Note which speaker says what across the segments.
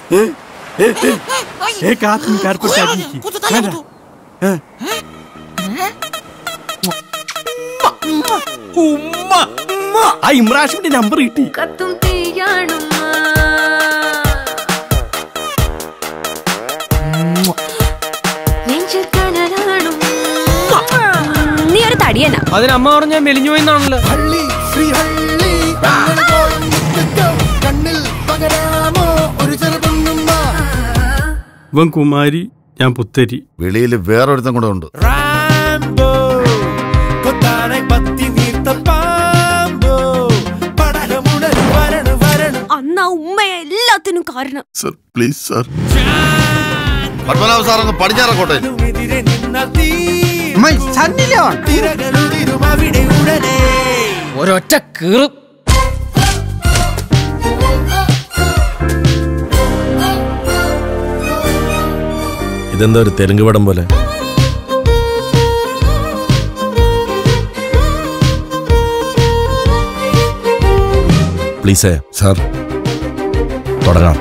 Speaker 1: ഏ കാത്തും കാർപ്പറ്റാക്കി ഉമ്മ ആ ഇമ്രാഷിന്റെ നമ്പർ കിട്ടി
Speaker 2: കത്തും തീയാണുമ്മ നെഞ്ചിൽ കനലാണുമ്മ നീ ഒരു തടിയനാ
Speaker 3: അതിന് അമ്മ പറഞ്ഞ മെലിഞ്ഞു പോയിന്നാണല്ലോ
Speaker 4: ഹള്ളി ശ്രീഹള്ളി കണ്ണിൽ പകരാമോ ഒരു ചെറുപൊന്നുമ്മ
Speaker 1: ഇവൻ കുമാരി ഞാൻ പുത്തരി
Speaker 5: വെളിയിൽ വേറൊരുത്തം കൂടെ ഉണ്ട്
Speaker 1: റാംബോ കൊത്താനെ പത്തി നീർത്ത പാമ്പോ പടലമുടൽ വരണു വരണു
Speaker 2: അന്ന് ആ ഉമ്മയെ എല്ലാത്തിനും കാരണം
Speaker 5: sir please sir Padmanabha sir അങ്ങ് പടിഞ്ഞാറക്കോട്ടെ
Speaker 1: എതിരെ നിന്ന തീ
Speaker 4: സണ്ണിലോൺ
Speaker 1: തിരകളുതിരും അവിടെ ഉടനെ
Speaker 3: ഒരൊറ്റ കീറും
Speaker 6: ഇതെന്താ ഒരു തെലുങ്ക് പടം പോലെ പ്ലീസേ
Speaker 5: സാർ
Speaker 6: തുടങ്ങാം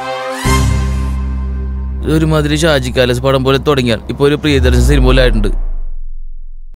Speaker 3: ഒരുമാതിരി ഷാജി കാലസ് പടം പോലെ തുടങ്ങിയാൽ ഇപ്പൊ ഒരു പ്രിയദർശൻ സിനിമ പോലെ ആയിട്ടുണ്ട്